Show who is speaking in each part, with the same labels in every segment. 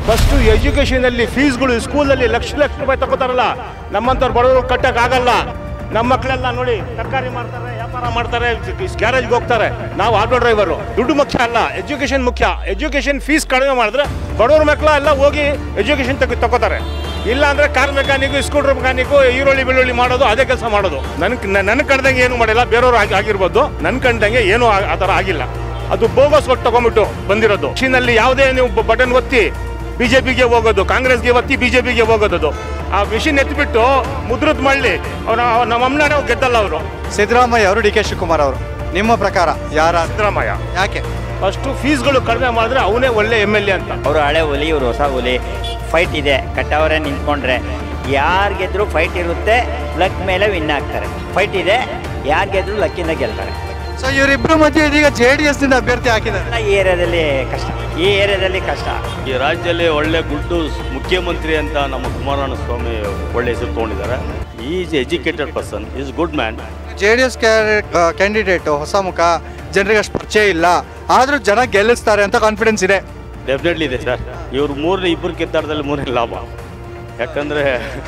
Speaker 1: First ಎಜುಕೇಷನಲ್ಲಿ ಫೀಸ್ಗಳು ಸ್ಕೂಲಲ್ಲಿ ಲಕ್ಷ ಲಕ್ಷ ರೂಪಾಯಿ ತಗೋತಾರಲ್ಲ ನಮ್ಮಂಥವ್ರು ಬಡವರು ಕಟ್ಟಕ್ಕಾಗಲ್ಲ ನಮ್ಮ ಮಕ್ಕಳೆಲ್ಲ ನೋಡಿ ತರಕಾರಿ ಮಾಡ್ತಾರೆ ವ್ಯಾಪಾರ ಮಾಡ್ತಾರೆ ಗ್ಯಾರೇಜ್ಗೆ ಹೋಗ್ತಾರೆ ನಾವು ಆಟೋ ಡ್ರೈವರು ದುಡ್ಡು ಮುಖ್ಯ ಅಲ್ಲ ಎಜುಕೇಷನ್ ಮುಖ್ಯ ಎಜುಕೇಷನ್ ಫೀಸ್ ಕಡಿಮೆ ಮಾಡಿದ್ರೆ ಬಡವ್ರ ಮಕ್ಕಳ ಎಲ್ಲ ಹೋಗಿ ಎಜುಕೇಷನ್ ತಗೋ ತಗೋತಾರೆ ಇಲ್ಲ ಅಂದ್ರೆ ಕಾರ್ ಮೆಕ್ಯಾನಿಕ್ ಸ್ಕೂಟರ್ ಮೆಕ್ಯಾನಿಕ್ ಈರುಳ್ಳಿ ಬೆಳ್ಳುಳ್ಳಿ ಮಾಡೋದು ಅದೇ ಕೆಲಸ ಮಾಡೋದು ನನ್ಗೆ ನನ್ನ ಕಂಡಂಗೆ ಏನು ಮಾಡಿಲ್ಲ ಬೇರೆಯವ್ರು ಆಗಿ ಆಗಿರ್ಬೋದು ನನ್ನ ಕಂಡಂಗೆ ಏನೂ ಆ- ಆ ಥರ ಆಗಿಲ್ಲ ಅದು ಬೋಗಸ್ ಕೊಟ್ಟು ತಗೊಂಬಿಟ್ಟು ಬಂದಿರೋದು ಚೀನಲ್ಲಿ ಯಾವುದೇ ನೀವು ಬಟನ್ ಒತ್ತಿ ಬಿಜೆಪಿಗೆ ಹೋಗೋದು ಕಾಂಗ್ರೆಸ್ಗೆ ಒತ್ತಿ ಬಿಜೆಪಿಗೆ ಹೋಗೋದು ಆ ಮಿಷಿನ್ ಎತ್ಬಿಟ್ಟು ಮುದ್ರದ್ ಮಾಡಲಿ ನಮ್ಮ ಅಮ್ಮನೇ ಗೆದ್ದಲ್ಲ ಅವರು
Speaker 2: ಸಿದ್ದರಾಮಯ್ಯ ಅವರು ಡಿ ಕೆ ಶಿವಕುಮಾರ್ ಅವರು ನಿಮ್ಮ ಪ್ರಕಾರ ಯಾರ
Speaker 1: ಸಿದ್ದರಾಮಯ್ಯ
Speaker 2: ಯಾಕೆ
Speaker 1: ಫಸ್ಟು ಫೀಸ್ಗಳು ಕಡಿಮೆ ಮಾಡಿದ್ರೆ ಅವನೇ ಒಳ್ಳೆ ಎಮ್ ಎಲ್ ಎ ಅಂತ
Speaker 3: ಅವರು ಹಳೆ ಹುಲಿ ಇವರು ಹೊಸ ಹುಲಿ ಫೈಟ್ ಇದೆ ಕಟ್ಟವರೇ ನಿಂತ್ಕೊಂಡ್ರೆ ಯಾರು ಗೆದ್ರು ಫೈಟ್ ಇರುತ್ತೆ ಲಕ್ ಮೇಲೆ ವಿನ್ ಆಗ್ತಾರೆ ಫೈಟ್ ಇದೆ ಯಾರು ಗೆದ್ರು ಲಕ್ಕಿಂದ ಗೆಲ್ತಾರೆ
Speaker 2: ಸೊ ಇವರಿಬ್ಬರ ಮಧ್ಯೆ ಇದೀಗ ಜೆ ಡಿ ಎಸ್ ನಿಂದ ಅಭ್ಯರ್ಥಿ ಹಾಕಿದ್ದಾರೆ
Speaker 3: ಈ ಏರಿಯಾದಲ್ಲಿ ಕಷ್ಟ ಈ ಏರಿಯಾದಲ್ಲಿ ಕಷ್ಟ
Speaker 4: ಈ ರಾಜ್ಯದಲ್ಲಿ ಒಳ್ಳೆ ಗುಡ್ಡು ಮುಖ್ಯಮಂತ್ರಿ ಅಂತ ನಮ್ಮ ಕುಮಾರಣ್ಣ ಸ್ವಾಮಿ ಒಳ್ಳೆ ಹೆಸರು ತೊಗೊಂಡಿದ್ದಾರೆ is educated person is good man
Speaker 2: J D S candidate ಹೊಸ ಮುಖ ಜನರಿಗೆ ಅಷ್ಟು ಪರಿಚಯ ಇಲ್ಲ ಆದ್ರೂ ಜನ ಗೆಲ್ಲಿಸ್ತಾರೆ ಅಂತ ಕಾನ್ಫಿಡೆನ್ಸ್ ಇದೆ
Speaker 4: ಡೆಫಿನೆಟ್ಲಿ ಇದೆ ಸರ್ ಇವ್ರು ಮೂರನೇ ಇಬ್ಬರು ಕಿತ್ತಾಟದಲ್ಲಿ ಮೂರನೇ ಲಾಭ ಯಾಕಂದರೆ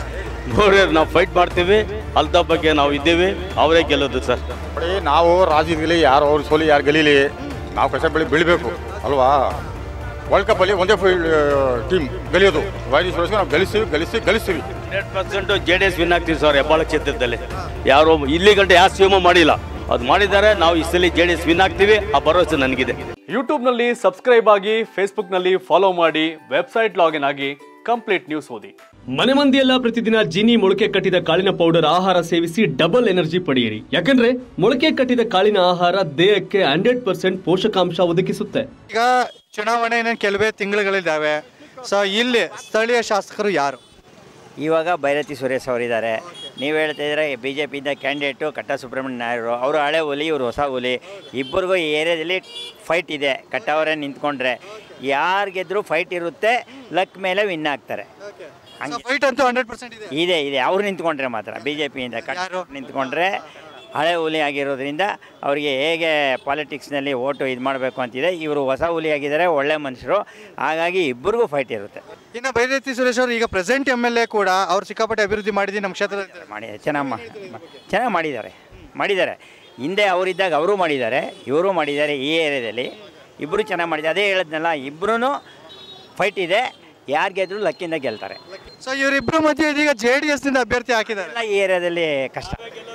Speaker 4: ಮೂರೇ ನಾವು ಫೈಟ್ ಮಾಡ್ತೀವಿ ಅಲ್ದ ಬಗ್ಗೆ ನಾವು ಇದ್ದೀವಿ ಅವರೇ ಗೆಲ್ಲೋದು ಸರ್
Speaker 5: ನೋಡಿ ನಾವು ರಾಜ್ಯದಲ್ಲಿ ಯಾರು ಅವ್ರು ಸೋಲಿ ಯಾರು ಗೆಲೀಲಿ ನಾವು ಕಷ್ಟ ಬೆಳಿ ಬೆಳಿಬೇಕು ಅಲ್ವಾ ವರ್ಲ್ಡ್ ಕಪ್ಪಲ್ಲಿ ಒಂದೇ ಟೀಮ್ ಗೆಲ್ಲಿಯೋದು ವೈರಿ ಸುರೇಶ್ ನಾವು ಗೆಲ್ಲಿಸ್ತೀವಿ ಗೆಲ್ಲಿಸ್ತೀವಿ ಗೆಲ್ಲಿಸ್ತೀವಿ
Speaker 4: hundred percent J D S win ಆಗ್ತೀವಿ ಸರ್ ಹೆಬ್ಬಾಳ ಕ್ಷೇತ್ರದಲ್ಲಿ ಯಾರು ಇಲ್ಲಿ ಗಂಟೆ ಯಾವ ಸಿ ಮಾಡಿಲ್ಲ ಅದು ಮಾಡಿದ್ದಾರೆ ನಾವು ಈ ಸಲ ಜೆ ಡಿ ಎಸ್ ವಿನ್ ಆಗ್ತೀವಿ ಆ ಭರವಸೆ ನನಗಿದೆ
Speaker 6: ಯೂಟ್ಯೂಬ್ನಲ್ಲಿ ಸಬ್ಸ್ಕ್ರೈಬ್ ಆಗಿ ಫೇಸ್ಬುಕ್ನಲ್ಲಿ ಫಾಲೋ ಮಾಡಿ ವೆಬ್ಸೈಟ್ ಲಾಗಿನ್ ಆಗಿ ಕಂಪ್ಲೀಟ್ ನ್ಯೂಸ್ ಓದಿ
Speaker 7: ಮನೆ ಮಂದಿಯೆಲ್ಲ ಪ್ರತಿದಿನ ಜೀನಿ ಮೊಳಕೆ ಕಟ್ಟಿದ ಕಾಳಿನ ಪೌಡರ್ ಆಹಾರ ಸೇವಿಸಿ ಡಬಲ್ ಎನರ್ಜಿ ಪಡೆಯಿರಿ ಯಾಕಂದ್ರೆ ಮೊಳಕೆ ಕಟ್ಟಿದ ಕಾಳಿನ ಆಹಾರ ದೇಹಕ್ಕೆ ಹಂಡ್ರೆಡ್ ಪರ್ಸೆಂಟ್ ಪೋಷಕಾಂಶ ಒದಗಿಸುತ್ತೆ
Speaker 2: ಈಗ ಚುನಾವಣೆ ಇನ್ನೇನು ಕೆಲವೇ ತಿಂಗಳುಗಳಿದ್ದಾವೆ ಸೊ ಇಲ್ಲಿ ಸ್ಥಳೀಯ ಶಾಸಕರು ಯಾರು
Speaker 3: ಇವಾಗ ಭೈರತಿ ಸುರೇಶ್ ಅವರಿದ್ದಾರೆ ನೀವು ಹೇಳ್ತಾ ಇದ್ರೆ ಬಿ ಜೆ ಪಿಯಿಂದ ಕ್ಯಾಂಡಿಡೇಟು ಕಟ್ಟ ಸುಬ್ರಹ್ಮಣ್ಯ ನಾಯರು ಅವರು ಹಳೆ ಹುಲಿ ಇವರು ಹೊಸ ಹುಲಿ ಇಬ್ಬರಿಗೂ ಈ ಏರಿಯಾದಲ್ಲಿ ಫೈಟ್ ಇದೆ ಕಟ್ಟವರೇ ನಿಂತ್ಕೊಂಡ್ರೆ ಯಾರು ಗೆದ್ರು ಫೈಟ್ ಇರುತ್ತೆ ಲಕ್ ಮೇಲೆ ವಿನ್ ಆಗ್ತಾರೆ ಹಂಗೆ
Speaker 2: ಫೈಟ್ ಅಂತೂ ಹಂಡ್ರೆಡ್ ಪರ್ಸೆಂಟ್ ಇದೆ
Speaker 3: ಇದೆ ಇದೆ ಅವ್ರು ನಿಂತ್ಕೊಂಡ್ರೆ ಮಾತ್ರ ಬಿ ಜೆ ಪಿಯಿಂದ
Speaker 2: ಯಾರು?
Speaker 3: ನಿಂತ್ಕೊಂಡ್ರೆ ಹಳೆ ಹುಲಿ ಆಗಿರೋದ್ರಿಂದ ಅವರಿಗೆ ಹೇಗೆ ಪಾಲಿಟಿಕ್ಸ್ನಲ್ಲಿ ಓಟು ಇದು ಮಾಡಬೇಕು ಅಂತಿದೆ ಇವರು ಹೊಸ ಹುಲಿ ಆಗಿದ್ದಾರೆ ಒಳ್ಳೆ ಮನುಷ್ಯರು ಹಾಗಾಗಿ ಇಬ್ಬರಿಗೂ ಫೈಟ್ ಇರುತ್ತೆ
Speaker 2: ಇನ್ನು ಬೈರತಿ ಸುರೇಶ್ ಅವರು ಈಗ ಪ್ರೆಸೆಂಟ್ ಎಮ್ ಎಲ್ ಎ ಕೂಡ ಅವ್ರು ಸಿಕ್ಕಾಪಟ್ಟೆ ಅಭಿವೃದ್ಧಿ ಮಾಡಿದ್ದೀನಿ ನಮ್ಮ ಕ್ಷೇತ್ರದಲ್ಲಿ
Speaker 3: ಮಾಡಿ ಚೆನ್ನಾಗಿ ಮಾ ಚೆನ್ನಾಗಿ ಮಾಡಿದ್ದಾರೆ ಮಾಡಿದ್ದಾರೆ ಹಿಂದೆ ಅವರಿದ್ದಾಗ ಅವರು ಮಾಡಿದ್ದಾರೆ ಇವರು ಮಾಡಿದ್ದಾರೆ ಈ ಏರಿಯಾದಲ್ಲಿ ಇಬ್ಬರು ಚೆನ್ನಾಗಿ ಮಾಡಿದ್ದಾರೆ ಅದೇ ಹೇಳಿದ್ನಲ್ಲ ಇಬ್ಬರೂ ಫೈಟ್ ಇದೆ ಯಾರು ಗೆದ್ರು ಲಕ್ಕಿಂದ ಗೆಲ್ತಾರೆ
Speaker 2: ಸೊ ಇವರಿಬ್ಬರ ಮಧ್ಯೆ ಇದೀಗ ಜೆ ಡಿ ಎಸ್ ನಿಂದ ಅಭ್ಯರ್ಥಿ ಹಾಕಿದ್ದಾರೆ
Speaker 3: ಎಲ್ಲ ಈ ಏರಿಯಾದಲ್ಲಿ ಕಷ್ಟ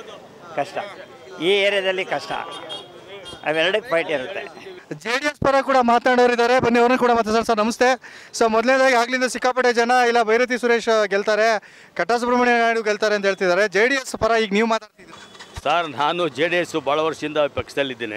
Speaker 3: ಕಷ್ಟ ಈ ಏರಿಯಾದಲ್ಲಿ ಕಷ್ಟ ಅವೆರಡಕ್ಕೆ ಫೈಟ್ ಇರುತ್ತೆ
Speaker 2: ಜೆ ಡಿ ಎಸ್ ಪರ ಕೂಡ ಮಾತನಾಡೋರಿದ್ದಾರೆ ಬನ್ನಿ ಅವ್ರನ್ನ ಕೂಡ ಮಾತಾಡ್ತಾರೆ ಸರ್ ನಮಸ್ತೆ ಸೊ ಮೊದಲನೇದಾಗಿ ಆಗ್ಲಿಂದ ಸಿಕ್ಕಾಪಟ್ಟೆ ಜನ ಇಲ್ಲ ಭೈರತಿ ಸುರೇಶ್ ಗೆಲ್ತಾರೆ ಕಟ್ಟ ಸುಬ್ರಹ್ಮಣ್ಯ ನಾಯ್ಡು ಗೆಲ್ತಾರೆ ಅಂತ ಹೇಳ್ತಿದ್ದಾರೆ ಜೆ ಡಿ ಎಸ್ ಪರ ಈಗ ನೀವು ಮಾತಾಡ್ತಿದ್ದೀರಿ
Speaker 4: ಸರ್ ನಾನು ಜೆ ಡಿ ಎಸ್ ಭಾಳ ವರ್ಷದಿಂದ ಪಕ್ಷದಲ್ಲಿದ್ದೀನಿ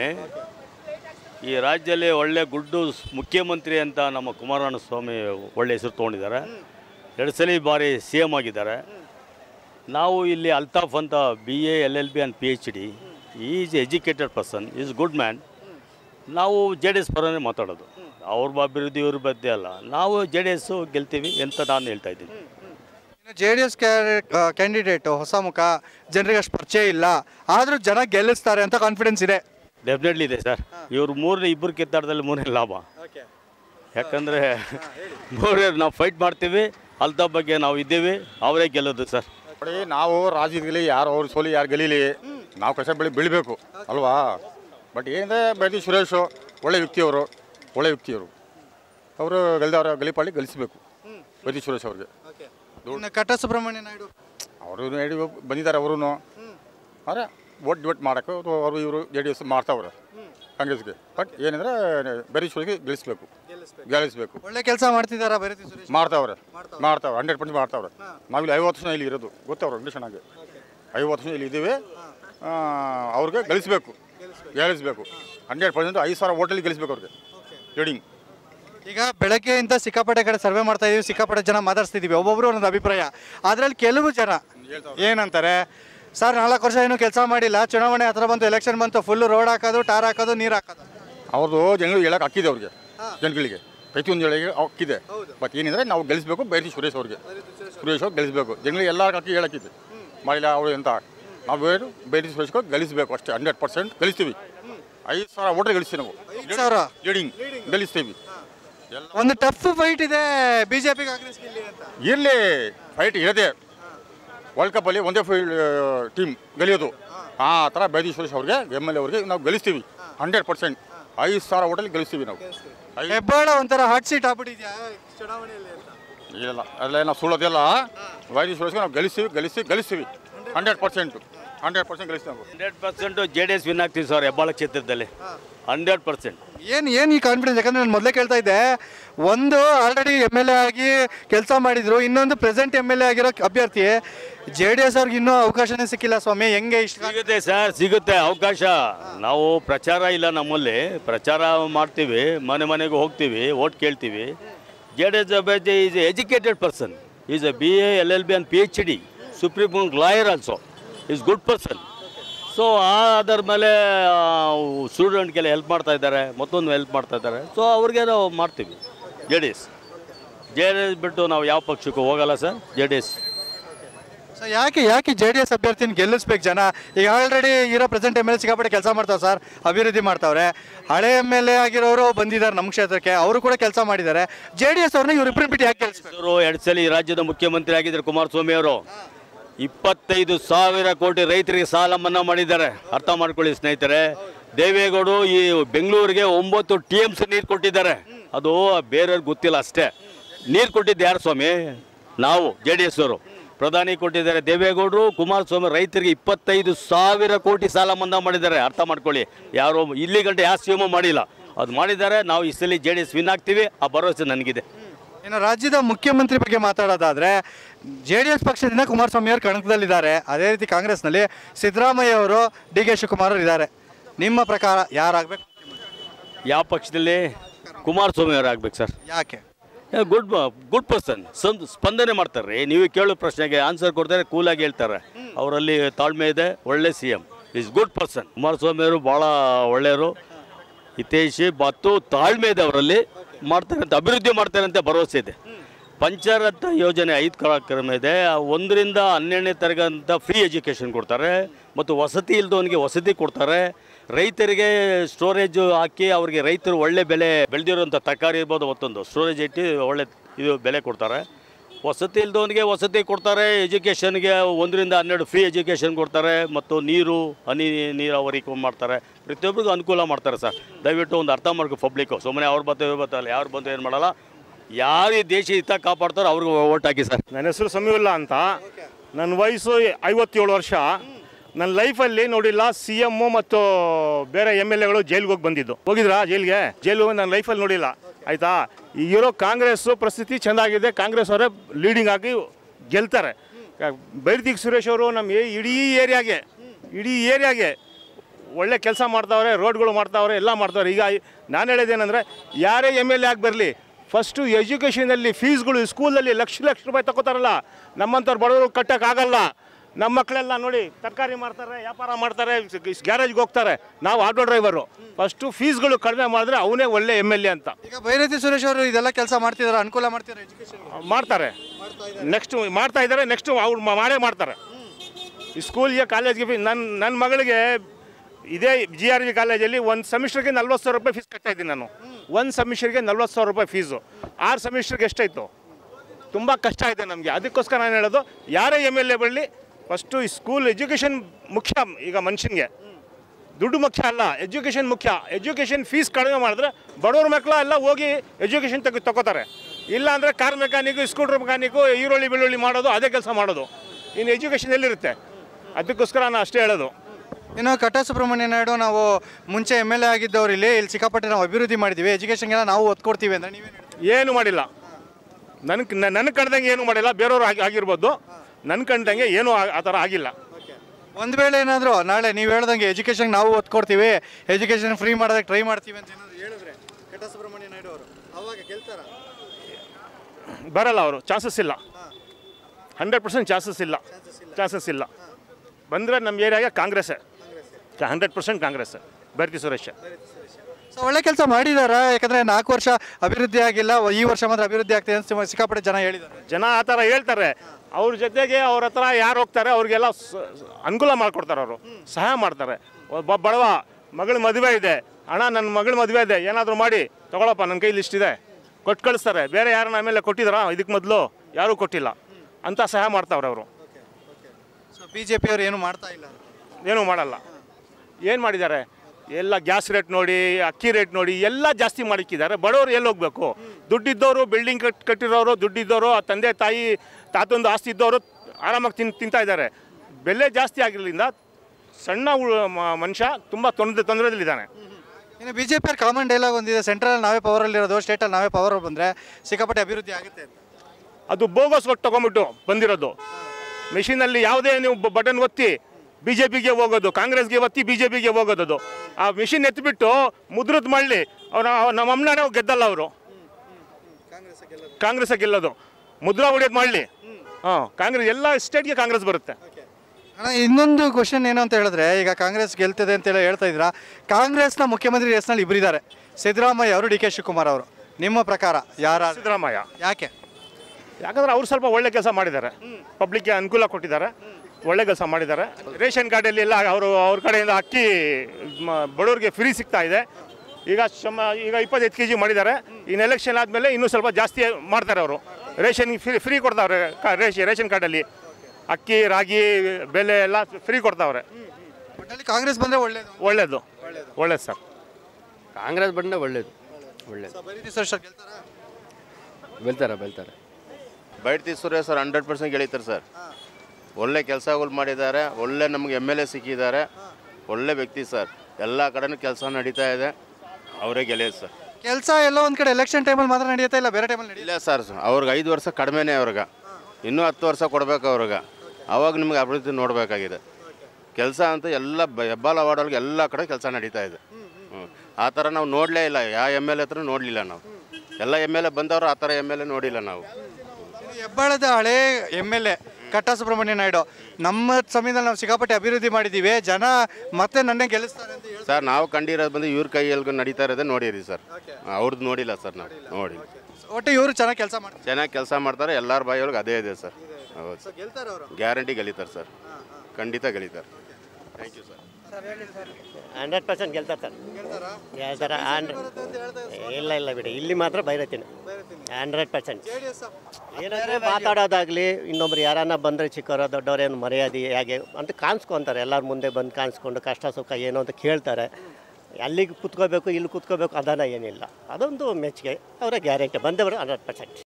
Speaker 4: ಈ ರಾಜ್ಯದಲ್ಲಿ ಒಳ್ಳೆ ಗುಡ್ಡು ಮುಖ್ಯಮಂತ್ರಿ ಅಂತ ನಮ್ಮ ಕುಮಾರಣ್ಣ ಸ್ವಾಮಿ ಒಳ್ಳೆ ಹೆಸರು ತೊಗೊಂಡಿದ್ದಾರೆ ಎರಡು ಸಲ ಬಾರಿ ಸಿ ಎಮ್ ಆಗಿದ್ದಾರೆ ನಾವು ಇಲ್ಲಿ ಅಲ್ತಾಫ್ ಅಂತ B A L L B and P H D is educated person is good man ನಾವು ಜೆ ಡಿ ಎಸ್ ಪರನೇ ಮಾತಾಡೋದು ಅವ್ರ ಅಭಿವೃದ್ಧಿ ಇವ್ರ ಬಗ್ಗೆ ಅಲ್ಲ ನಾವು ಜೆ ಡಿ ಎಸ್ಸು ಗೆಲ್ತೀವಿ ಅಂತ ನಾನು ಹೇಳ್ತಾ ಇದ್ದೀನಿ
Speaker 2: ಜೆ ಡಿ ಎಸ್ ಕ್ಯಾಂಡಿಡೇಟ್ ಹೊಸ ಮುಖ ಜನರಿಗೆ ಅಷ್ಟು ಪರಿಚಯ ಇಲ್ಲ ಆದ್ರೂ ಜನ ಗೆಲ್ಲಿಸ್ತಾರೆ ಅಂತ ಕಾನ್ಫಿಡೆನ್ಸ್ ಇದೆ
Speaker 4: ಡೆಫಿನೆಟ್ಲಿ ಇದೆ ಸರ್ ಇವ್ರು ಮೂರನೇ ಇಬ್ಬರು ಕಿತ್ತಾಟದಲ್ಲಿ ಮೂರನೇ ಲಾಭ ಯಾಕಂದರೆ ಮೂರೇ ನಾವು ಫೈಟ್ ಮಾಡ್ತೀವಿ ಅಲ್ದ ಬಗ್ಗೆ ನಾವು ಇದ್ದೀವಿ ಅವರೇ ಗೆಲ್ಲೋದು ಸರ್
Speaker 5: ನೋಡಿ ನಾವು ರಾಜ್ಯದಲ್ಲಿ ಯಾರು ಅವ್ರು ಸೋಲಿ ಯಾರು ಗೆಲೀಲಿ ನಾವು ಕಷ್ಟ ಬೆಳಿ ಬೆಳಿಬೇಕು ಅಲ್ವಾ ಬಟ್ ಏನಿದೆ ಬೆಳದಿ ಸುರೇಶ್ ಒಳ್ಳೆ ವ್ಯಕ್ತಿಯವರು ಒಳ್ಳೆ ವ್ಯಕ್ತಿಯವರು ಅವರು ಗೆಲ್ದವ್ರ ಗಲಿಪಾಳಿ ಗೆಲ್ಲಿಸಬೇಕು ಬೆಳದಿ ಸುರೇಶ್ ಅವ್ರಿಗೆ
Speaker 2: ಇನ್ನು ಕಟ್ಟ ಸುಬ್ರಹ್ಮಣ್ಯ ನಾಯ್ಡು
Speaker 5: ಅವರು ಹೇಳಿ ಬಂದಿದ್ದಾರೆ ಅವರು ಆದರೆ ಓಟ್ ಡಿವೋಟ್ ಮಾಡೋಕ್ಕೆ ಅವರು ಅವರು ಇವರು ಜೆ ಡಿ ಎಸ್ ಮಾಡ್ತಾವ್ರೆ ಕಾಂಗ್ರೆಸ್ಗೆ ಬಟ್ ಏನಂದರೆ ಬೆರೀಶ್ ಅವ್ರಿಗೆ ಗೆಲ್ಲಿಸ್ಬೇಕು ಗೆಲ್ಲಿಸ್ಬೇಕು
Speaker 2: ಒಳ್ಳೆ ಕೆಲಸ ಮಾಡ್ತಿದ್ದಾರಾ ಭೈರತಿ ಸುರೇಶ್
Speaker 5: ಮಾಡ್ತಾವ್ರೆ ಮಾಡ್ತಾವ್ರೆ ಹಂಡ್ರೆಡ್ ಪರ್ಸೆಂಟ್ ಮಾಡ್ತಾವ್ರೆ ನಾವಿಲ್ಲಿ ಐವತ್ತು ವರ್ಷ ಇಲ್ಲಿ ಇರೋದು ಗೊತ್ತವ್ರು ಕಂಡೀಷನಾಗಿ ಐವತ್ತು ವರ್ಷ ಇಲ್ಲಿ ಇದ್ದೀವಿ ಆ, ಅವ್ರಿಗೆ ಗೆಲ್ಲಿಸ್ಬೇಕು ಗೆಲ್ಲಿಸ್ಬೇಕು ಹಂಡ್ರೆಡ್ ಪರ್ಸೆಂಟ್ ಐದು ಸಾವಿರ ಓಟಲ್ಲಿ ಗೆಲ್ಲಿಸ್ಬೇಕು ಅವ್ರಿಗೆ ಲೀಡಿಂಗ್
Speaker 2: ಈಗ ಬೆಳಗ್ಗೆಯಿಂದ ಸಿಕ್ಕಾಪಟ್ಟೆ ಕಡೆ ಸರ್ವೆ ಮಾಡ್ತಾ ಇದೀವಿ ಸಿಕ್ಕಾಪಟ್ಟೆ ಜನ ಮಾತಾಡ್ಸ್ತಿದೀವಿ ಒಬ್ಬೊಬ್ರು ಒಂದೊಂದು ಅಭಿಪ್ರಾಯ ಅದ್ರಲ್ಲಿ ಕೆಲವು ಜನ ಏನಂತಾರೆ ಸರ್ ನಾಲ್ಕು ವರ್ಷ ಏನು ಕೆಲಸ ಮಾಡಿಲ್ಲ ಚುನಾವಣೆ ಹತ್ರ ಬಂತು ಎಲೆಕ್ಷನ್ ಬಂತು ಫುಲ್ ರೋಡ್ ಹಾಕೋದು ಟಾರ್ ಹಾಕೋದು ನೀರು ಹಾಕೋದು
Speaker 5: ಅವ್ರದ್ದು ಜನಗಳಿಗೆ ಹೇಳಕ್ಕೆ ಹಾಕಿದೆ ಅವ್ರಿಗೆ ಜನಗಳಿಗೆ ಪ್ರತಿಯೊಂದು ಹೇಳಕ್ಕೆ ಹಾಕಿದೆ ಬಟ್ ಏನಿದ್ರೆ ನಾವು ಗೆಲ್ಲಿಸ್ಬೇಕು ಬೈರಿ ಸುರೇಶ್ ಅವ್ರಿಗೆ ಸುರೇಶ್ ಅವ್ರು ಗೆಲ್ಲಿಸ್ಬೇಕು ಜನಗಳಿಗೆ ಎಲ್ಲ ಹಾಕಿ ಹೇಳಕ್ಕಿದೆ ಮಾಡಿಲ್ಲ ಅವರು ಎಂತ ನಾವು ಬೇರೆ ಬೈರಿ ಸುರೇಶ್ ಅವ್ರು ಗೆಲ್ಲಿಸ್ಬೇಕು ಅಷ್ಟೇ ಹಂಡ್ರೆಡ್ ಪರ್ಸೆಂಟ್ ಗೆಲ್ಲಿಸ್ತೀವಿ ಐದು ಸಾವಿರ ಓಟ್ರೆ ಗೆಲ್ಲಿಸ್ತೀವಿ ನಾವು
Speaker 2: ಐದು ಸಾವಿರ
Speaker 5: ಲೀಡಿಂಗ್ ಗೆಲ್ಲಿಸ್ತೀವಿ
Speaker 2: ಒಂದು ಟಫ್ ಫೈಟ್ ಇದೆ ಬಿಜೆಪಿ ಕಾಂಗ್ರೆಸ್ ಇಲ್ಲಿ ಅಂತ
Speaker 5: ಇರಲಿ ಫೈಟ್ ಇರದೆ ವರ್ಲ್ಡ್ ಕಪ್ಪಲ್ಲಿ ಒಂದೇ ಫೀಲ್ಡ್ ಟೀಮ್ ಗೆಲ್ಲಿಯೋದು ಆ ಥರ ಬೈದಿ ಸುರೇಶ್ ಅವ್ರಿಗೆ ಎಮ್ ಎಲ್ ಎ ಅವ್ರಿಗೆ ನಾವು ಗೆಲ್ಲಿಸ್ತೀವಿ ಹಂಡ್ರೆಡ್ ಪರ್ಸೆಂಟ್ ಐದು ಸಾವಿರ ಓಟಲ್ಲಿ ಗೆಲ್ಲಿಸ್ತೀವಿ ನಾವು ಐದು
Speaker 2: ಹೆಬ್ಬಾಳ ಒಂಥರ ಹಾಟ್ ಸೀಟ್ ಆಗ್ಬಿಟ್ಟಿದ್ಯಾ ಚುನಾವಣೆಯಲ್ಲಿ ಅಂತ
Speaker 5: ಇಲ್ಲ ಅಲ್ಲ ನಾವು ಸುಳ್ಳೋದಿಲ್ಲ ಬೈದಿ ಸುರೇಶ್ಗೆ ನಾವು ಗೆಲ್ಲಿಸ್ತೀವಿ ಗೆಲ್ಲಿಸ್ತೀವಿ ಗೆಲ್ಲಿಸ್ತೀವಿ ಹಂಡ್ರೆಡ್ ಪರ್ಸೆಂಟು ಹಂಡ್ರೆಡ್ ಪರ್ಸೆಂಟ್ ಗೆಲ್ಲಿಸ್ತೀವಿ ನಾವು
Speaker 4: hundred percent J D S win ಆಗ್ತೀವಿ ಸರ್ ಹೆಬ್ಬಾಳ ಕ್ಷೇತ್ರದಲ್ಲಿ ಹಂಡ್ರೆಡ್ ಪರ್ಸೆಂಟ್
Speaker 2: ಏನು ಏನು ಈ ಕಾನ್ಫಿಡೆನ್ಸ್ ಯಾಕಂದ್ರೆ ನಾನು ಮೊದಲೇ ಕೇಳ್ತಾ ಇದ್ದೆ ಒಂದು ಆಲ್ರೆಡಿ ಎಮ್ ಎಲ್ ಎ ಆಗಿ ಕೆಲಸ ಮಾಡಿದ್ರು ಇನ್ನೊಂದು ಪ್ರೆಸೆಂಟ್ ಎಮ್ ಎಲ್ ಎ ಆಗಿರೋ ಅಭ್ಯರ್ಥಿ ಜೆ ಡಿ ಎಸ್ ಅವ್ರಿಗೆ ಇನ್ನೂ ಅವಕಾಶನೇ ಸಿಕ್ಕಿಲ್ಲ ಸ್ವಾಮಿ ಹೆಂಗೆ ಇಷ್ಟ
Speaker 4: ಸಿಗುತ್ತೆ ಸರ್ ಸಿಗುತ್ತೆ ಅವಕಾಶ ನಾವು ಪ್ರಚಾರ ಇಲ್ಲ ನಮ್ಮಲ್ಲಿ ಪ್ರಚಾರ ಮಾಡ್ತೀವಿ ಮನೆ ಮನೆಗೆ ಹೋಗ್ತೀವಿ ಓಟ್ ಕೇಳ್ತೀವಿ ಜೆ ಡಿ ಎಸ್ ಅಭ್ಯರ್ಥಿ is educated person is A B A L L B and P H D supreme court lawyer also is good person so ಅದರ ಮೇಲೆ ಸ್ಟೂಡೆಂಟ್ಗೆಲ್ಲ ಹೆಲ್ಪ್ ಮಾಡ್ತಾ ಇದ್ದಾರೆ ಮತ್ತೊಂದು ಹೆಲ್ಪ್ ಮಾಡ್ತಾ ಇದ್ದಾರೆ ಸೊ ಅವ್ರಿಗೆ ನಾವು ಮಾಡ್ತೀವಿ J D S J D S ಬಿಟ್ಟು ನಾವು ಯಾವ ಪಕ್ಷಕ್ಕೂ ಹೋಗಲ್ಲ sir J D S
Speaker 2: so ಯಾಕೆ ಯಾಕೆ ಜೆ ಡಿ ಎಸ್ ಅಭ್ಯರ್ಥಿನ ಗೆಲ್ಲಿಸ್ಬೇಕು ಜನ ಈಗ ಆಲ್ರೆಡಿ ಇರೋ ಪ್ರೆಸೆಂಟ್ ಎಮ್ ಎಲ್ ಎ ಸಿಕ್ಕಾಪಟ್ಟೆ ಕೆಲಸ ಮಾಡ್ತಾವೆ ಸರ್ ಅಭಿವೃದ್ಧಿ ಮಾಡ್ತಾವ್ರೆ ಹಳೆ ಎಮ್ ಎಲ್ ಎ ಆಗಿರೋರು ಬಂದಿದ್ದಾರೆ ನಮ್ಮ ಕ್ಷೇತ್ರಕ್ಕೆ ಅವರು ಕೂಡ ಕೆಲಸ ಮಾಡಿದ್ದಾರೆ ಜೆ ಡಿ ಎಸ್ ಅವ್ರನ್ನ ಇವ್ರಿಬ್ಬರು ಬಿಟ್ಟು ಯಾಕೆ ಗೆಲ್ಲಿಸ್ಬೇಕು
Speaker 4: ಅವರು ಎರಡು ಸಲ ಈ ರಾಜ್ಯದ ಮುಖ್ಯಮಂತ್ರಿ ಆಗಿದ್ದಾರೆ ಕುಮಾರಸ್ವಾಮಿ ಅವರು ಇಪ್ಪತ್ತೈದು ಸಾವಿರ ಕೋಟಿ ರೈತರಿಗೆ ಸಾಲ ಮನ್ನಾ ಮಾಡಿದ್ದಾರೆ ಅರ್ಥ ಮಾಡ್ಕೊಳ್ಳಿ ಸ್ನೇಹಿತರೆ ದೇವೇಗೌಡರು ಈ ಬೆಂಗಳೂರಿಗೆ ಒಂಬತ್ತು ಟಿ ಎಮ್ಸ್ ನೀರು ಕೊಟ್ಟಿದ್ದಾರೆ ಅದು ಬೇರೆಯವ್ರಿಗೆ ಗೊತ್ತಿಲ್ಲ ಅಷ್ಟೇ ನೀರು ಕೊಟ್ಟಿದ್ದು ಯಾರು ಸ್ವಾಮಿ ನಾವು ಜೆ ಡಿ ಎಸ್ ಅವರು ಪ್ರಧಾನಿ ಕೊಟ್ಟಿದ್ದಾರೆ ದೇವೇಗೌಡರು ಕುಮಾರಸ್ವಾಮಿ ರೈತರಿಗೆ ಇಪ್ಪತ್ತೈದು ಸಾವಿರ ಕೋಟಿ ಸಾಲ ಮನ್ನಾ ಮಾಡಿದ್ದಾರೆ ಅರ್ಥ ಮಾಡ್ಕೊಳ್ಳಿ ಯಾರು ಇಲ್ಲಿ ಗಂಟೆ ಯಾವ ಸಿ ಮಾಡಿಲ್ಲ ಅದು ಮಾಡಿದ್ದಾರೆ ನಾವು ಈ ಸಲ ಜೆ ಡಿ ಎಸ್ ವಿನ್ ಆಗ್ತೀವಿ ಆ ಭರವಸೆ ನನಗಿದೆ
Speaker 2: ಇನ್ನು ರಾಜ್ಯದ ಮುಖ್ಯಮಂತ್ರಿ ಬಗ್ಗೆ ಮಾತಾಡೋದಾದ್ರೆ ಜೆ ಡಿ ಎಸ್ ಪಕ್ಷದಿಂದ ಕುಮಾರಸ್ವಾಮಿ ಅವರು ಕಣಕದಲ್ಲಿದ್ದಾರೆ ಅದೇ ರೀತಿ ಕಾಂಗ್ರೆಸ್ನಲ್ಲಿ ಸಿದ್ದರಾಮಯ್ಯ ಅವರು ಡಿ ಕೆ ಶಿವಕುಮಾರ್ ಅವರು ಇದ್ದಾರೆ ನಿಮ್ಮ ಪ್ರಕಾರ ಯಾರಾಗಬೇಕು
Speaker 4: ಯಾವ ಪಕ್ಷದಲ್ಲಿ ಕುಮಾರಸ್ವಾಮಿ ಅವರು ಆಗ್ಬೇಕು ಸರ್
Speaker 2: ಯಾಕೆ
Speaker 4: ಗುಡ್ ಗುಡ್ ಪರ್ಸನ್ ಸಂದ್ ಸ್ಪಂದನೆ ಮಾಡ್ತಾರೆ ನೀವು ಕೇಳೋ ಪ್ರಶ್ನೆಗೆ ಆನ್ಸರ್ ಕೊಡ್ತಾರೆ ಕೂಲಾಗಿ ಹೇಳ್ತಾರೆ ಅವರಲ್ಲಿ ತಾಳ್ಮೆ ಇದೆ ಒಳ್ಳೆ C M is good person Kumaraswamy ಅವರು ಭಾಳ ಒಳ್ಳೆಯವರು ಹಿತೈಷಿ ಮತ್ತು ತಾಳ್ಮೆ ಇದೆ ಅವರಲ್ಲಿ ಮಾಡ್ತಾರೆ ಅಂತ ಅಭಿವೃದ್ಧಿ ಮಾಡ್ತಾರೆ ಅಂತ ಭರವಸೆ ಇದೆ ಪಂಚರತ್ನ ಯೋಜನೆ ಐದು ಕಾರ್ಯಕ್ರಮ ಇದೆ ಆ ಒಂದರಿಂದ ಹನ್ನೆರಡನೇ ತರಗಂತ ಫ್ರೀ ಎಜುಕೇಷನ್ ಕೊಡ್ತಾರೆ ಮತ್ತು ವಸತಿ ಇಲ್ದವನಿಗೆ ವಸತಿ ಕೊಡ್ತಾರೆ ರೈತರಿಗೆ ಸ್ಟೋರೇಜ್ ಹಾಕಿ ಅವರಿಗೆ ರೈತರು ಒಳ್ಳೆ ಬೆಲೆ ಬೆಳೆದಿರೋಂಥ ತರಕಾರಿ ಇರ್ಬೋದು ಮತ್ತೊಂದು ಸ್ಟೋರೇಜ್ ಇಟ್ಟು ಒಳ್ಳೆ ಇದು ಬೆಲೆ ಕೊಡ್ತಾರೆ ವಸತಿ ಇಲ್ದವನಿಗೆ ವಸತಿ ಕೊಡ್ತಾರೆ ಎಜುಕೇಷನ್ಗೆ ಒಂದರಿಂದ ಹನ್ನೆರಡು ಫ್ರೀ ಎಜುಕೇಷನ್ ಕೊಡ್ತಾರೆ ಮತ್ತು ನೀರು ಹನಿ ನೀರಾವರಿ ಮಾಡ್ತಾರೆ ಪ್ರತಿಯೊಬ್ಬರಿಗೂ ಅನುಕೂಲ ಮಾಡ್ತಾರೆ ಸರ್ ದಯವಿಟ್ಟು ಒಂದು ಅರ್ಥ ಮಾಡ್ಕೊ ಪಬ್ಲಿಕ್ಕು ಸುಮ್ಮನೆ ಅವ್ರು ಬರ್ತಾರೆ ಇವ್ರು ಬರ್ತಾರಲ್ಲ ಯಾರು ಬಂದು ಏನು ಮಾಡಲ್ಲ ಯಾರು ಈ ದೇಶ ಹಿತ ಕಾಪಾಡ್ತಾರೋ ಅವ್ರಿಗೆ ಓಟ್ ಹಾಕಿ ಸರ್
Speaker 1: ನನ್ನ ಹೆಸರು ಸಮೀವುಲ್ಲಾ ಅಂತ ನನ್ನ ವಯಸ್ಸು ಐವತ್ತೇಳು ವರ್ಷ ನನ್ನ ಲೈಫಲ್ಲಿ ನೋಡಿಲ್ಲ ಸಿ ಎಮ್ಮು ಮತ್ತು ಬೇರೆ ಎಮ್ ಎಲ್ ಎಗಳು ಜೈಲಿಗೆ ಹೋಗಿ ಬಂದಿದ್ದು ಹೋಗಿದ್ರಾ ಜೈಲಿಗೆ ಜೈಲು ಹೋಗಿ ನನ್ನ ಲೈಫಲ್ಲಿ ನೋಡಿಲ್ಲ ಆಯಿತಾ ಈಗಿರೋ ಕಾಂಗ್ರೆಸ್ಸು ಪರಿಸ್ಥಿತಿ ಚೆಂದಾಗಿದೆ ಕಾಂಗ್ರೆಸ್ ಅವರೇ ಲೀಡಿಂಗ್ ಆಗಿ ಗೆಲ್ತಾರೆ ಬೈರ್ದಿಗ್ ಸುರೇಶ್ ಅವರು ನಮ್ಮ ಏ- ಇಡೀ ಏರಿಯಾಗೆ ಇಡೀ ಏರಿಯಾಗೆ ಒಳ್ಳೆ ಕೆಲಸ ಮಾಡ್ತಾವ್ರೆ ರೋಡ್ಗಳು ಮಾಡ್ತಾವ್ರೆ ಎಲ್ಲ ಮಾಡ್ತಾವ್ರೆ ಈಗ ನಾನು ಹೇಳೋದೇನೆಂದರೆ ಯಾರೇ ಎಮ್ ಎಲ್ ಎ ಆಗಿ ಬರಲಿ ಫಸ್ಟು ಎಜುಕೇಷನಲ್ಲಿ ಫೀಸ್ಗಳು ಸ್ಕೂಲಲ್ಲಿ ಲಕ್ಷ ಲಕ್ಷ ರೂಪಾಯಿ ತಗೋತಾರಲ್ಲ ನಮ್ಮಂಥವ್ರು ಬಡವರು ಕಟ್ಟೋಕ್ಕಾಗಲ್ಲ ನಮ್ಮ ಮಕ್ಕಳೆಲ್ಲ ನೋಡಿ ತರಕಾರಿ ಮಾಡ್ತಾರೆ ವ್ಯಾಪಾರ ಮಾಡ್ತಾರೆ ಗ್ಯಾರೇಜ್ಗೆ ಹೋಗ್ತಾರೆ ನಾವು ಆಟೋ ಡ್ರೈವರು ಫಸ್ಟು ಫೀಸ್ಗಳು ಕಡಿಮೆ ಮಾಡಿದ್ರೆ ಅವನೇ ಒಳ್ಳೆ ಎಮ್ ಎಲ್ ಎ ಅಂತ
Speaker 2: ಈಗ ಬೈರತಿ ಸುರೇಶ್ ಅವರು ಇದೆಲ್ಲ ಕೆಲಸ ಮಾಡ್ತಿದಾರೆ ಅನುಕೂಲ ಮಾಡ್ತಿದ್ದಾರೆ ಎಜುಕೇಶನ್
Speaker 1: ಮಾಡ್ತಾರೆ ನೆಕ್ಸ್ಟ್ ಮಾಡ್ತಾ ಇದ್ದಾರೆ ನೆಕ್ಸ್ಟ್ ಅವ್ರು ಮಾ- ಮಾಡೇ ಮಾಡ್ತಾರೆ ಈ ಸ್ಕೂಲ್ಗೆ ಕಾಲೇಜ್ಗೆ ಫೀ ನನ್ನ ನನ್ನ ಮಗಳಿಗೆ ಇದೇ ಜಿ ಆರ್ ಜಿ ಕಾಲೇಜಲ್ಲಿ ಒಂದು ಸೆಮಿಸ್ಟರ್ಗೆ ನಲ್ವತ್ತು ಸಾವಿರ ರೂಪಾಯಿ ಫೀಸ್ ಕಟ್ತಾ ಇದ್ದೀನಿ ನಾನು ಒಂದು ಸೆಮಿಸ್ಟರ್ಗೆ ನಲ್ವತ್ತು ಸಾವಿರ ರೂಪಾಯಿ ಫೀಸು ಆರು ಸೆಮಿಸ್ಟರ್ಗೆ ಎಷ್ಟಾಯಿತು ತುಂಬ ಕಷ್ಟ ಇದೆ ನಮಗೆ ಅದಕ್ಕೋಸ್ಕರ ನಾನು ಹೇಳೋದು ಯಾರೇ ಎಮ್ ಎಲ್ ಎ ಬರಲಿ ಫಸ್ಟು ಈ ಸ್ಕೂಲ್ ಎಜುಕೇಷನ್ ಮುಖ್ಯ ಈಗ ಮನುಷ್ಯನಿಗೆ ದುಡ್ಡು ಮುಖ್ಯ ಅಲ್ಲ ಎಜುಕೇಷನ್ ಮುಖ್ಯ ಎಜುಕೇಷನ್ ಫೀಸ್ ಕಡಿಮೆ ಮಾಡಿದ್ರೆ ಬಡವ್ರ ಮಕ್ಕಳ ಎಲ್ಲ ಹೋಗಿ ಎಜುಕೇಷನ್ ತೆಗೆ ತಗೋತಾರೆ ಇಲ್ಲ ಅಂದರೆ ಕಾರ್ ಮೆಕ್ಯಾನಿಕು ಸ್ಕೂಟ್ರ್ ಮೆಕ್ಯಾನಿಕು ಈರುಳ್ಳಿ ಬೆಳ್ಳುಳ್ಳಿ ಮಾಡೋದು ಅದೇ ಕೆಲಸ ಮಾಡೋದು ಇನ್ನು ಎಜುಕೇಷನ್ ಎಲ್ಲಿರುತ್ತೆ ಅದಕ್ಕೋಸ್ಕರ ನಾನು ಅಷ್ಟೇ ಹೇಳೋದು
Speaker 2: ಇನ್ನು ಕಟ್ಟ ಸುಬ್ರಹ್ಮಣ್ಯ ನಾಯ್ಡು ನಾವು ಮುಂಚೆ ಎಮ್ ಎಲ್ ಎ ಆಗಿದ್ದವ್ರು ಇಲ್ಲಿ ಇಲ್ಲಿ ಸಿಕ್ಕಾಪಟ್ಟೆ ನಾವು ಅಭಿವೃದ್ಧಿ ಮಾಡಿದ್ದೀವಿ ಎಜುಕೇಷನ್ಗೆಲ್ಲ ನಾವು ಒತ್ತು ಕೊಡ್ತೀವಿ ಅಂತ ನೀವೇನು ಹೇಳ್ತೀವಿ
Speaker 1: ಏನು ಮಾಡಿಲ್ಲ ನನಗೆ ನನ್ನ ಕಂಡಂಗೆ ಏನು ಮಾಡಿಲ್ಲ ಬೇರೆಯವ್ರು ಆಗಿ ಆಗಿರ್ಬೋದು ನನ್ನ ಕಂಡಂಗೆ ಏನೂ ಆ- ಆ ಥರ ಆಗಿಲ್ಲ
Speaker 2: ಒಂದು ವೇಳೆ ಏನಾದರೂ ನಾಳೆ ನೀವು ಹೇಳ್ದಂಗೆ ಎಜುಕೇಷನ್ ನಾವು ಒತ್ತು ಕೊಡ್ತೀವಿ ಎಜುಕೇಷನ್ ಫ್ರೀ ಮಾಡೋದಕ್ಕೆ ಟ್ರೈ ಮಾಡ್ತೀವಿ ಅಂತ ಏನಾದ್ರು ಹೇಳಿದ್ರೆ ಕಟ್ಟ ಸುಬ್ರಹ್ಮಣ್ಯ ನಾಯ್ಡು ಅವರು ಅವಾಗ ಗೆಲ್ತಾರ
Speaker 1: ಬರಲ್ಲ ಅವರು ಚಾನ್ಸಸ್ ಇಲ್ಲ ಹಂಡ್ರೆಡ್ ಪರ್ಸೆಂಟ್ ಚಾನ್ಸಸ್ ಇಲ್ಲ ಚಾನ್ಸಸ್ ಇಲ್ಲ ಬಂದರೆ ನಮ್ಮ ಏರಿಯಾಗೆ ಕಾಂಗ್ರೆಸ್ಸೇ hundred percent Congress Byrathi Suresh
Speaker 2: so ಒಳ್ಳೆ ಕೆಲಸ ಮಾಡಿದಾರಾ ಯಾಕಂದ್ರೆ ನಾಲ್ಕು ವರ್ಷ ಅಭಿವೃದ್ಧಿ ಆಗಿಲ್ಲ ಈ ವರ್ಷ ಮಾತ್ರ ಅಭಿವೃದ್ಧಿ ಆಗ್ತಿದೆ ಅಂತ ಸಿಕ್ಕಾಪಟ್ಟೆ ಜನ ಹೇಳಿದ್ದಾರೆ
Speaker 1: ಜನ ಆ ಥರ ಹೇಳ್ತಾರೆ ಅವ್ರ ಜೊತೆಗೆ ಅವ್ರ ಹತ್ರ ಯಾರು ಹೋಗ್ತಾರೆ ಅವ್ರಿಗೆಲ್ಲ ಸ- ಅನುಕೂಲ ಮಾಡಿಕೊಡ್ತಾರೆ ಅವರು ಸಹಾಯ ಮಾಡ್ತಾರೆ ಒಬ್ಬ ಬಡವ ಮಗಳ ಮದುವೆ ಇದೆ ಅಣ್ಣ ನನ್ನ ಮಗಳ ಮದುವೆ ಇದೆ ಏನಾದರೂ ಮಾಡಿ ತಗೊಳಪ್ಪ ನನ್ನ ಕೈಲಿ ಇಷ್ಟಿದೆ ಕೊಟ್ಟು ಕಳಿಸ್ತಾರೆ ಬೇರೆ ಯಾರನ್ನ ಆಮೇಲೆ ಕೊಟ್ಟಿದ್ದಾರಾ ಇದಕ್ಕೆ ಮೊದಲು ಯಾರೂ ಕೊಟ್ಟಿಲ್ಲ ಅಂತ ಸಹಾಯ ಮಾಡ್ತಾವ್ರೆ ಅವರು
Speaker 2: ಸೊ ಬಿ ಜೆ ಪಿಯವರು ಏನು ಮಾಡ್ತಾ ಇಲ್ಲ
Speaker 1: ಏನೂ ಮಾಡಲ್ಲ ಏನು ಮಾಡಿದ್ದಾರೆ ಎಲ್ಲ ಗ್ಯಾಸ್ ರೇಟ್ ನೋಡಿ ಅಕ್ಕಿ ರೇಟ್ ನೋಡಿ ಎಲ್ಲ ಜಾಸ್ತಿ ಮಾಡಿಕ್ಕಿದ್ದಾರೆ ಬಡವರು ಎಲ್ಲಿ ಹೋಗ್ಬೇಕು ದುಡ್ಡಿದ್ದವರು ಬಿಲ್ಡಿಂಗ್ ಕಟ್ ಕಟ್ಟಿರೋರು ದುಡ್ಡಿದ್ದವರು ಆ ತಂದೆ ತಾಯಿ ತಾತೊಂದು ಆಸ್ತಿ ಇದ್ದವರು ಆರಾಮಾಗಿ ತಿನ್ ತಿಂತಾ ಇದ್ದಾರೆ ಬೆಲೆ ಜಾಸ್ತಿ ಆಗಿರಲಿಂದ ಸಣ್ಣ ಉ- ಮ- ಮನುಷ್ಯ ತುಂಬ ತೊಂದರೆ ತೊಂದರೆದಲ್ಲಿದ್ದಾನೆ
Speaker 2: ಇನ್ನು ಬಿ ಜೆ ಪಿಯವ್ರ ಕಾಮನ್ ಡೈಲಾಗ್ ಒಂದಿದೆ ಸೆಂಟ್ರಲ್ ನಾವೇ ಪವರಲ್ಲಿರೋದು ಸ್ಟೇಟಲ್ಲಿ ನಾವೇ ಪವರ್ ಬಂದರೆ ಸಿಕ್ಕಾಪಟ್ಟೆ ಅಭಿವೃದ್ಧಿ ಆಗುತ್ತೆ ಅಂತ
Speaker 1: ಅದು ಬೋಗಸ್ ಕೊಟ್ಟು ತೊಗೊಂಬಿಟ್ಟು ಬಂದಿರೋದು ಮೆಷಿನಲ್ಲಿ ಯಾವುದೇ ನೀವು ಬಟನ್ ಒತ್ತಿ ಬಿ ಜೆ ಪಿಗೆ ಹೋಗೋದು ಕಾಂಗ್ರೆಸ್ಗೆ ಒತ್ತಿ ಬಿ ಜೆ ಪಿಗೆ ಹೋಗೋದು ಅದು ಆ ಮಿಷಿನ್ ಎತ್ತಿಬಿಟ್ಟು ಮುದ್ರದ್ ಮಾಡಲಿ ಅವ್ರ ನಮ್ಮ ಅಮ್ಮನೇ ಗೆದ್ದಲ್ಲ ಅವರು ಕಾಂಗ್ರೆಸ್ ಗೆಲ್ಲೋದು ಮುದ್ರಾ ಹೊಡೆಯೋದು ಮಾಡಲಿ ಹಾಂ ಕಾಂಗ್ರೆಸ್ ಎಲ್ಲ ಸ್ಟೇಟ್ಗೆ ಕಾಂಗ್ರೆಸ್ ಬರುತ್ತೆ
Speaker 2: ಅಣ್ಣ ಇನ್ನೊಂದು ಕ್ವಶನ್ ಏನು ಅಂತ ಹೇಳಿದ್ರೆ ಈಗ ಕಾಂಗ್ರೆಸ್ ಗೆಲ್ತದೆ ಅಂತೇಳಿ ಹೇಳ್ತಾ ಇದ್ದೀರಾ ಕಾಂಗ್ರೆಸ್ನ ಮುಖ್ಯಮಂತ್ರಿ ರೇಸ್ನಲ್ಲಿ ಇಬ್ಬರಿದ್ದಾರೆ ಸಿದ್ದರಾಮಯ್ಯ ಅವರು ಡಿ ಕೆ ಶಿವಕುಮಾರ್ ಅವರು ನಿಮ್ಮ ಪ್ರಕಾರ ಯಾರ
Speaker 1: ಸಿದ್ದರಾಮಯ್ಯ
Speaker 2: ಯಾಕೆ
Speaker 1: ಯಾಕಂದ್ರೆ ಅವ್ರು ಸ್ವಲ್ಪ ಒಳ್ಳೆ ಕೆಲಸ ಮಾಡಿದ್ದಾರೆ ಪಬ್ಲಿಕ್ಗೆ ಅನುಕೂಲ ಕೊಟ್ಟಿದ್ದಾರೆ ಒಳ್ಳೆ ಕೆಲಸ ಮಾಡಿದ್ದಾರೆ ರೇಷನ್ ಕಾರ್ಡಲ್ಲಿ ಎಲ್ಲ ಅವರು ಅವ್ರ ಕಡೆಯಿಂದ ಅಕ್ಕಿ ಮ- ಬಡವ್ರಿಗೆ ಫ್ರೀ ಸಿಗ್ತಾ ಇದೆ ಈಗ ಶಮ ಈಗ ಇಪ್ಪತ್ತೈದು ಕೆ ಜಿ ಮಾಡಿದ್ದಾರೆ ಇನ್ನು ಎಲೆಕ್ಷನ್ ಆದಮೇಲೆ ಇನ್ನೂ ಸ್ವಲ್ಪ ಜಾಸ್ತಿ ಮಾಡ್ತಾರೆ ಅವರು ರೇಷನ್ ಫ್ರೀ ಫ್ರೀ ಕೊಡ್ತಾವ್ರೆ ಕಾ ರೇಷನ್ ರೇಷನ್ ಕಾರ್ಡಲ್ಲಿ ಅಕ್ಕಿ ರಾಗಿ ಬೆಲೆ ಎಲ್ಲ ಫ್ರೀ ಕೊಡ್ತಾವ್ರೆ
Speaker 2: ಒಟ್ಟಲ್ಲಿ ಕಾಂಗ್ರೆಸ್ ಬಂದರೆ ಒಳ್ಳೇದು
Speaker 1: ಒಳ್ಳೇದು ಒಳ್ಳೇದು ಸರ್
Speaker 8: ಕಾಂಗ್ರೆಸ್ ಬಂದರೆ ಒಳ್ಳೇದು ಒಳ್ಳೇದು
Speaker 2: ಬರೀ ಸರ್ ಗೆಲ್ತಾರಾ
Speaker 8: ಬೆಳ್ತಾರೆ ಬೆಳ್ತಾರೆ
Speaker 9: Byrathi Suresh sir hundred percent ಗೆಳೀತಾರೆ ಸರ್ ಒಳ್ಳೆ ಕೆಲಸಗಳು ಮಾಡಿದ್ದಾರೆ ಒಳ್ಳೆ ನಮಗೆ ಎಮ್ ಎಲ್ ಎ ಸಿಕ್ಕಿದ್ದಾರೆ ಒಳ್ಳೆ ವ್ಯಕ್ತಿ ಸರ್ ಎಲ್ಲ ಕಡೆನೂ ಕೆಲಸ ನಡೀತಾ ಇದೆ ಅವರೇ ಗೆಳೆಯೋದು ಸರ್
Speaker 2: ಕೆಲಸ ಎಲ್ಲೋ ಒಂದು ಕಡೆ ಎಲೆಕ್ಷನ್ ಟೈಮಲ್ಲಿ ಮಾತ್ರ ನಡೆಯುತ್ತಾ ಇಲ್ಲ ಬೇರೆ ಟೈಮಲ್ಲಿ ನಡೆಯುತ್ತೆ
Speaker 9: ಇಲ್ಲ ಸರ್ ಅವ್ರಿಗೆ ಐದು ವರ್ಷ ಕಡಿಮೆನೇ ಅವ್ರಿಗೆ ಇನ್ನೂ ಹತ್ತು ವರ್ಷ ಕೊಡಬೇಕು ಅವ್ರಿಗೆ ಅವಾಗ ನಿಮ್ಗೆ ಅಭಿವೃದ್ಧಿ ನೋಡಬೇಕಾಗಿದೆ ಕೆಲಸ ಅಂತೂ ಎಲ್ಲ ಬ- ಹೆಬ್ಬಾಳ ವಾರ್ಡೊಳಗೆ ಎಲ್ಲ ಕಡೆ ಕೆಲಸ ನಡೀತಾ ಇದೆ ಹ್ಞೂ ಆ ಥರ ನಾವು ನೋಡಲೇ ಇಲ್ಲ ಯಾವ ಎಮ್ ಎಲ್ ಎ ಹತ್ರ ನೋಡಲಿಲ್ಲ ನಾವು ಎಲ್ಲ ಎಮ್ ಎಲ್ ಎ ಬಂದವರು ಆ ಥರ ಎಮ್ ಎಲ್ ಎ ನೋಡಿಲ್ಲ ನಾವು
Speaker 2: ಇದು ಹೆಬ್ಬಾಳದ ಹಳೆ ಎಮ್ ಎಲ್ ಎ ಕಟ್ಟ ಸುಬ್ರಹ್ಮಣ್ಯ ನಾಯ್ಡು ನಮ್ಮ ಸಮಯದಲ್ಲಿ ನಾವು ಸಿಕ್ಕಾಪಟ್ಟೆ ಅಭಿವೃದ್ಧಿ ಮಾಡಿದ್ದೀವಿ ಜನ ಮತ್ತೆ ನನ್ನೇ ಗೆಲ್ಲಿಸ್ತಾರೆ ಅಂತ ಹೇಳಿ
Speaker 9: ಸರ್ ನಾವು ಕಂಡಿರೋದು ಬಂದು ಇವ್ರ ಕೈಯಲ್ಲಿ ನಡೀತಾ ಇರೋದೇ ನೋಡಿರಿ ಸರ್ ಅವ್ರದ್ದು ನೋಡಿಲ್ಲ ಸರ್ ನಾವು ನೋಡಿ
Speaker 2: ಒಟ್ಟು ಇವರು ಚೆನ್ನಾಗಿ ಕೆಲಸ ಮಾಡ್ತಾರೆ
Speaker 9: ಚೆನ್ನಾಗಿ ಕೆಲಸ ಮಾಡ್ತಾರೆ ಎಲ್ಲರ ಬಾಯಿಯೊಳಗೆ ಅದೇ ಇದೆ ಸರ್ ಹೌದು ಸರ್
Speaker 2: ಗೆಲ್ತಾರೆ ಅವರು
Speaker 9: ಗ್ಯಾರಂಟಿ ಗೆಲಿತಾರೆ ಸರ್ ಖಂಡಿತ ಗೆಲಿತಾರೆ thank you sir
Speaker 10: hundred percent ಗೆಲ್ತಾರೆ ಸರ್ ಗೆಲ್ತಾರೆ ಹಂಡ್ರೆಡ್ ಇಲ್ಲ ಇಲ್ಲ ಬಿಡಿ ಇಲ್ಲಿ ಮಾತ್ರ ಬೈರತೀನಿ ಹಂಡ್ರೆಡ್ ಪರ್ಸೆಂಟ್ ಏನಂದರೆ ಮಾತಾಡೋದಾಗಲಿ ಇನ್ನೊಬ್ರು ಯಾರನ್ನ ಬಂದರೆ ಚಿಕ್ಕವರ ದೊಡ್ಡವರೇನು ಮರ್ಯಾದೆ ಹೇಗೆ ಅಂತ ಕಾಣಿಸ್ಕೊಂತಾರೆ ಎಲ್ಲರ ಮುಂದೆ ಬಂದು ಕಾಣಿಸ್ಕೊಂಡು ಕಷ್ಟ ಸುಖ ಏನು ಅಂತ ಕೇಳ್ತಾರೆ ಅಲ್ಲಿಗೆ ಕುತ್ಕೋಬೇಕು ಇಲ್ಲಿ ಕುತ್ಕೋಬೇಕು ಅದನ್ನ ಏನಿಲ್ಲ ಅದೊಂದು ಮೆಚ್ಚುಗೆ ಅವರ ಗ್ಯಾರಂಟಿ ಬಂದವರು ಹಂಡ್ರೆಡ್ ಪರ್ಸೆಂಟ್